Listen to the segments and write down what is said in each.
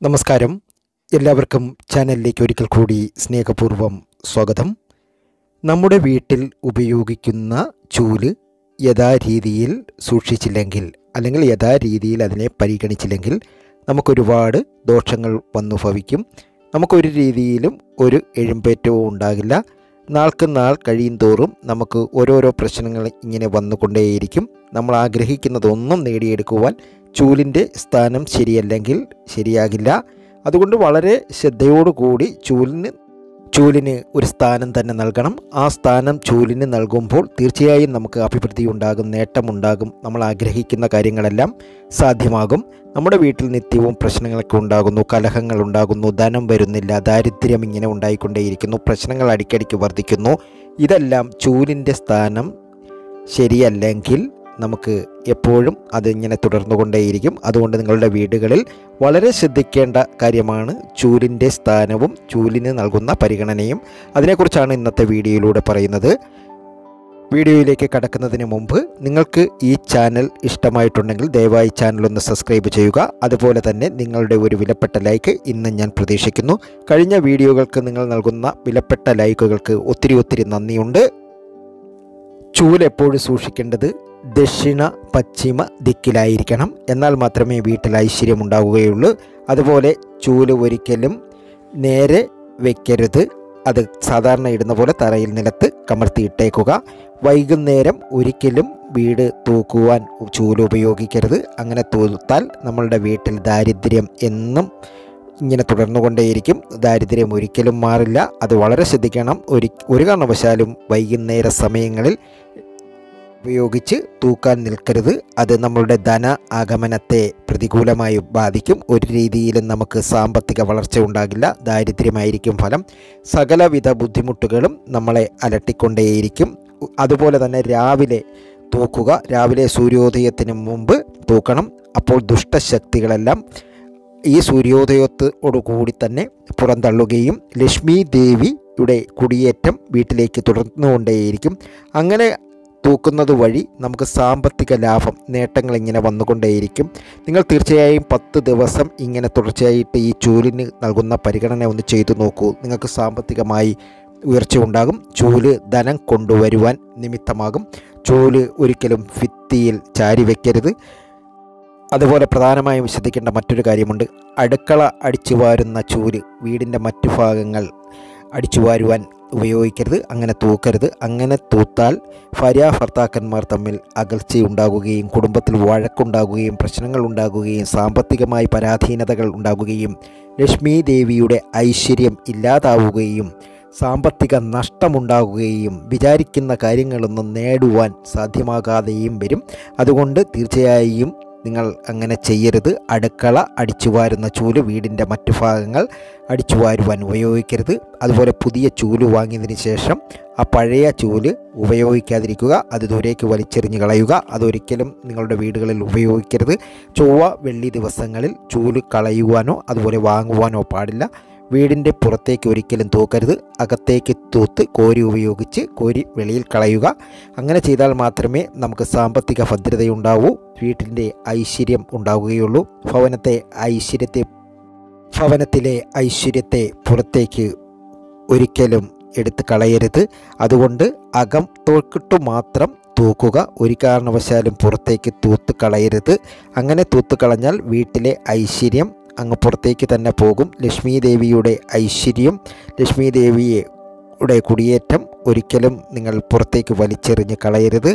നമസ്കാരം എല്ലാവർക്കും ചാനലിലേക്ക് ഒരിക്കൽ കൂടി സ്നേഹപൂർവ്വം സ്വാഗതം നമ്മുടെ വീട്ടിൽ ഉപയോഗിക്കുന്ന ചൂല് യഥാരീതിയിൽ സൂക്ഷിച്ചില്ലെങ്കിൽ അല്ലെങ്കിൽ യഥാരീതിയിൽ അതിനെ പരിഗണിച്ചില്ലെങ്കിൽ നമുക്കൊരുപാട് ദോഷങ്ങൾ വന്നു ഭവിക്കും നമുക്കൊരു രീതിയിലും ഒരു എഴുമ്പേറ്റവും ഉണ്ടാകില്ല നാൾക്ക് നാൾ കഴിയും തോറും നമുക്ക് ഓരോരോ പ്രശ്നങ്ങൾ ഇങ്ങനെ വന്നുകൊണ്ടേയിരിക്കും നമ്മൾ ആഗ്രഹിക്കുന്നതൊന്നും നേടിയെടുക്കുവാൻ ചൂലിൻ്റെ സ്ഥാനം ശരിയല്ലെങ്കിൽ ശരിയാകില്ല അതുകൊണ്ട് വളരെ ശ്രദ്ധയോടുകൂടി ചൂലിന് ചൂലിന് ഒരു സ്ഥാനം തന്നെ നൽകണം ആ സ്ഥാനം ചൂലിന് നൽകുമ്പോൾ തീർച്ചയായും നമുക്ക് അഭിവൃദ്ധി ഉണ്ടാകും നേട്ടമുണ്ടാകും നമ്മൾ ആഗ്രഹിക്കുന്ന കാര്യങ്ങളെല്ലാം സാധ്യമാകും നമ്മുടെ വീട്ടിൽ നിത്യവും പ്രശ്നങ്ങളൊക്കെ ഉണ്ടാകുന്നു കലഹങ്ങൾ ഉണ്ടാകുന്നു ധനം വരുന്നില്ല ദാരിദ്ര്യം ഇങ്ങനെ ഉണ്ടായിക്കൊണ്ടേയിരിക്കുന്നു പ്രശ്നങ്ങൾ അടിക്കടിക്ക് വർദ്ധിക്കുന്നു ഇതെല്ലാം ചൂലിൻ്റെ സ്ഥാനം ശരിയല്ലെങ്കിൽ നമുക്ക് എപ്പോഴും അതിങ്ങനെ തുടർന്നുകൊണ്ടേയിരിക്കും അതുകൊണ്ട് നിങ്ങളുടെ വീടുകളിൽ വളരെ ശ്രദ്ധിക്കേണ്ട കാര്യമാണ് ചൂലിൻ്റെ സ്ഥാനവും ചൂലിന് നൽകുന്ന പരിഗണനയും അതിനെക്കുറിച്ചാണ് ഇന്നത്തെ വീഡിയോയിലൂടെ പറയുന്നത് വീഡിയോയിലേക്ക് കടക്കുന്നതിന് മുമ്പ് നിങ്ങൾക്ക് ഈ ചാനൽ ഇഷ്ടമായിട്ടുണ്ടെങ്കിൽ ദയവായി ചാനൽ ഒന്ന് സബ്സ്ക്രൈബ് ചെയ്യുക അതുപോലെ തന്നെ നിങ്ങളുടെ ഒരു വിലപ്പെട്ട ലൈക്ക് ഇന്ന് ഞാൻ പ്രതീക്ഷിക്കുന്നു കഴിഞ്ഞ വീഡിയോകൾക്ക് നിങ്ങൾ നൽകുന്ന വിലപ്പെട്ട ലൈക്കുകൾക്ക് ഒത്തിരി ഒത്തിരി നന്ദിയുണ്ട് ചൂല് എപ്പോഴും സൂക്ഷിക്കേണ്ടത് ദക്ഷിണ പശ്ചിമ ദിക്കിലായിരിക്കണം എന്നാൽ മാത്രമേ വീട്ടിൽ ഐശ്വര്യം ഉണ്ടാവുകയുള്ളൂ അതുപോലെ ചൂല് ഒരിക്കലും നേരെ വയ്ക്കരുത് അത് സാധാരണ ഇടുന്ന പോലെ തറയിൽ നിലത്ത് കമർത്തിയിട്ടേക്കുക വൈകുന്നേരം ഒരിക്കലും വീട് തൂക്കുവാൻ ചൂല് ഉപയോഗിക്കരുത് അങ്ങനെ തൂത്താൽ നമ്മളുടെ വീട്ടിൽ ദാരിദ്ര്യം എന്നും ഇങ്ങനെ തുടർന്നുകൊണ്ടേയിരിക്കും ദാരിദ്ര്യം ഒരിക്കലും മാറില്ല അത് വളരെ ശ്രദ്ധിക്കണം ഒരു ഒരു കാരണവശാലും വൈകുന്നേര സമയങ്ങളിൽ ഉപയോഗിച്ച് തൂക്കാൻ നിൽക്കരുത് അത് നമ്മളുടെ ധന ആഗമനത്തെ പ്രതികൂലമായി ബാധിക്കും ഒരു രീതിയിലും നമുക്ക് സാമ്പത്തിക വളർച്ച ഉണ്ടാകില്ല ദാരിദ്ര്യമായിരിക്കും ഫലം സകലവിധ ബുദ്ധിമുട്ടുകളും നമ്മളെ അലട്ടിക്കൊണ്ടേയിരിക്കും അതുപോലെ തന്നെ രാവിലെ തൂക്കുക രാവിലെ സൂര്യോദയത്തിന് മുമ്പ് തൂക്കണം അപ്പോൾ ദുഷ്ടശക്തികളെല്ലാം ഈ സൂര്യോദയത്തോടു കൂടി തന്നെ പുറന്തള്ളുകയും ലക്ഷ്മി ദേവിയുടെ കുടിയേറ്റം വീട്ടിലേക്ക് തുടർന്നുകൊണ്ടേയിരിക്കും അങ്ങനെ തൂക്കുന്നത് വഴി നമുക്ക് സാമ്പത്തിക ലാഭം നേട്ടങ്ങൾ ഇങ്ങനെ വന്നുകൊണ്ടേയിരിക്കും നിങ്ങൾ തീർച്ചയായും പത്ത് ദിവസം ഇങ്ങനെ തുടർച്ചയായിട്ട് ഈ ചൂലിന് നൽകുന്ന പരിഗണന ഒന്ന് ചെയ്തു നോക്കൂ നിങ്ങൾക്ക് സാമ്പത്തികമായി ഉയർച്ച ഉണ്ടാകും ചൂല് ധനം കൊണ്ടുവരുവാൻ നിമിത്തമാകും ചൂല് ഒരിക്കലും ഭിത്തിയിൽ ചാരി വയ്ക്കരുത് അതുപോലെ പ്രധാനമായും ശ്രദ്ധിക്കേണ്ട മറ്റൊരു കാര്യമുണ്ട് അടുക്കള അടിച്ചു വാരുന്ന ചൂല് വീടിൻ്റെ മറ്റു ഭാഗങ്ങൾ അടിച്ചു വാരുവാൻ ഉപയോഗിക്കരുത് അങ്ങനെ തൂക്കരുത് അങ്ങനെ തൂത്താൽ ഭാര്യ ഭർത്താക്കന്മാർ തമ്മിൽ അകൽച്ചയുണ്ടാകുകയും കുടുംബത്തിൽ വഴക്കുണ്ടാകുകയും പ്രശ്നങ്ങൾ ഉണ്ടാകുകയും സാമ്പത്തികമായി പരാധീനതകൾ ഉണ്ടാകുകയും ലക്ഷ്മി ദേവിയുടെ ഐശ്വര്യം ഇല്ലാതാവുകയും സാമ്പത്തിക നഷ്ടമുണ്ടാകുകയും വിചാരിക്കുന്ന കാര്യങ്ങളൊന്നും നേടുവാൻ സാധ്യമാകാതെയും വരും അതുകൊണ്ട് തീർച്ചയായും നിങ്ങൾ അങ്ങനെ ചെയ്യരുത് അടുക്കള അടിച്ചു വാരുന്ന ചൂല് വീടിൻ്റെ മറ്റു ഭാഗങ്ങൾ അടിച്ചു വാരുവാൻ ഉപയോഗിക്കരുത് അതുപോലെ പുതിയ ചൂല് വാങ്ങിയതിന് ശേഷം ആ പഴയ ചൂല് ഉപയോഗിക്കാതിരിക്കുക അത് ദൂരേക്ക് വലിച്ചെറിഞ്ഞ് കളയുക അതൊരിക്കലും നിങ്ങളുടെ വീടുകളിൽ ഉപയോഗിക്കരുത് ചൊവ്വ വെള്ളി ദിവസങ്ങളിൽ ചൂല് കളയുവാനോ അതുപോലെ വാങ്ങുവാനോ പാടില്ല വീടിൻ്റെ പുറത്തേക്ക് ഒരിക്കലും തൂക്കരുത് അകത്തേക്ക് തൂത്ത് കോരി ഉപയോഗിച്ച് കോരി വെളിയിൽ കളയുക അങ്ങനെ ചെയ്താൽ മാത്രമേ നമുക്ക് സാമ്പത്തിക ഭദ്രതയുണ്ടാവൂ വീട്ടിൻ്റെ ഐശ്വര്യം ഉണ്ടാവുകയുള്ളൂ ഭവനത്തെ ഐശ്വര്യത്തെ ഭവനത്തിലെ ഐശ്വര്യത്തെ പുറത്തേക്ക് ഒരിക്കലും എടുത്ത് കളയരുത് അതുകൊണ്ട് അകം തോക്കിട്ടു മാത്രം തൂക്കുക ഒരു കാരണവശാലും പുറത്തേക്ക് തൂത്ത് കളയരുത് അങ്ങനെ തൂത്ത് കളഞ്ഞാൽ വീട്ടിലെ ഐശ്വര്യം അങ്ങ് പുറത്തേക്ക് തന്നെ പോകും ലക്ഷ്മി ദേവിയുടെ ഐശ്വര്യം ലക്ഷ്മി ദേവിയുടെ കുടിയേറ്റം ഒരിക്കലും നിങ്ങൾ പുറത്തേക്ക് വലിച്ചെറിഞ്ഞ് കളയരുത്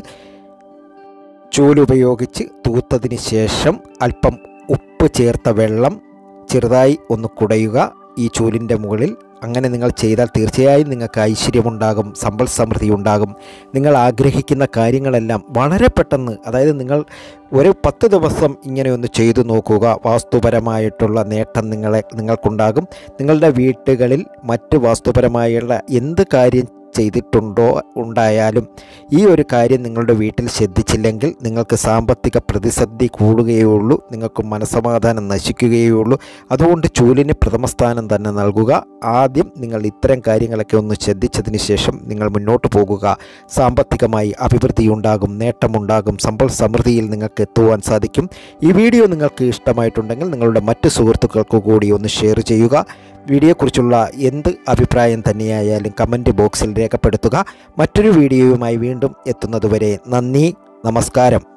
ചൂലുപയോഗിച്ച് തൂത്തതിന് ശേഷം അല്പം ഉപ്പ് ചേർത്ത വെള്ളം ചെറുതായി ഒന്ന് കുടയുക ഈ ചൂലിൻ്റെ മുകളിൽ അങ്ങനെ നിങ്ങൾ ചെയ്താൽ തീർച്ചയായും നിങ്ങൾക്ക് ഐശ്വര്യമുണ്ടാകും സമ്പൽ സമൃദ്ധി ഉണ്ടാകും നിങ്ങൾ ആഗ്രഹിക്കുന്ന കാര്യങ്ങളെല്ലാം വളരെ പെട്ടെന്ന് അതായത് നിങ്ങൾ ഒരു പത്ത് ദിവസം ഇങ്ങനെ ഒന്ന് ചെയ്തു നോക്കുക വാസ്തുപരമായിട്ടുള്ള നേട്ടം നിങ്ങളെ നിങ്ങൾക്കുണ്ടാകും നിങ്ങളുടെ വീട്ടുകളിൽ മറ്റ് വാസ്തുപരമായുള്ള എന്ത് കാര്യം ചെയ്തിട്ടുണ്ടോ ഉണ്ടായാലും ഈ ഒരു കാര്യം നിങ്ങളുടെ വീട്ടിൽ ശ്രദ്ധിച്ചില്ലെങ്കിൽ നിങ്ങൾക്ക് സാമ്പത്തിക പ്രതിസന്ധി കൂടുകയുള്ളൂ നിങ്ങൾക്ക് മനസമാധാനം നശിക്കുകയേ ഉള്ളൂ അതുകൊണ്ട് ചൂലിന് പ്രഥമ സ്ഥാനം തന്നെ നൽകുക ആദ്യം നിങ്ങൾ ഇത്തരം കാര്യങ്ങളൊക്കെ ഒന്ന് ശ്രദ്ധിച്ചതിന് ശേഷം നിങ്ങൾ മുന്നോട്ട് പോകുക സാമ്പത്തികമായി അഭിവൃദ്ധി ഉണ്ടാകും നേട്ടമുണ്ടാകും സമ്പൽ സമൃദ്ധിയിൽ നിങ്ങൾക്ക് എത്തുവാൻ സാധിക്കും ഈ വീഡിയോ നിങ്ങൾക്ക് ഇഷ്ടമായിട്ടുണ്ടെങ്കിൽ നിങ്ങളുടെ മറ്റ് സുഹൃത്തുക്കൾക്ക് കൂടി ഒന്ന് ഷെയർ ചെയ്യുക വീഡിയോയെക്കുറിച്ചുള്ള എന്ത് അഭിപ്രായം തന്നെയായാലും കമൻറ്റ് ബോക്സിൽ രേഖപ്പെടുത്തുക മറ്റൊരു വീഡിയോയുമായി വീണ്ടും എത്തുന്നതുവരെ നന്ദി നമസ്കാരം